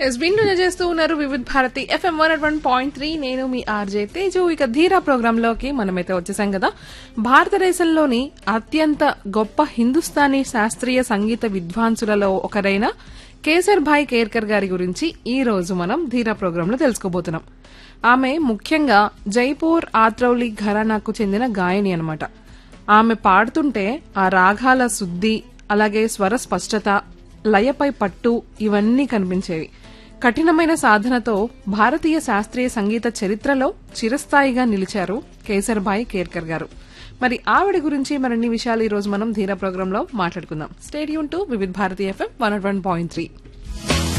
yes వింటూనే చేస్తూ ఉన్నారు Vividh Bharati FM one one point three నేను మీ ఆర్జే తేజు ఇక ధీరా ప్రోగ్రామ్ లోకి మనమైతే వచ్చేసాం కదా భారతదేశంలోని అత్యంత గొప్ప హిందుస్థానీ శాస్త్రీయ సంగీత విద్వాంసులలో ఒకరైన కేసర్ భాయ్ కేర్కర్ గారి గురించి ఈ రోజు మనం ధీరా ప్రోగ్రామ్ లో తెలుసుకోబోతున్నాం ఆమె ముఖ్యంగా జైపూర్ ఆత్రౌలి ఘరానాకు చెందిన గాయని అన్నమాట ఆమె పాడుతుంటే ఆ రాగాల శుద్ధి అలాగే స్వర స్పష్టత లయపై పట్టు ఇవన్నీ కనిపించేవి కఠినమైన సాధనతో భారతీయ శాస్త్రీయ సంగీత చరిత్రలో చిరస్థాయిగా నిలిచారు కేసర్భాయ్ కేర్కర్ గారు మరి ఆవిడ గురించి మరిన్ని విషయాలు ఈ రోజు మనం ధీరా ప్రోగ్రామ్ లో మాట్లాడుకుందాం stay tuned to Vividh Bharati FM one one point three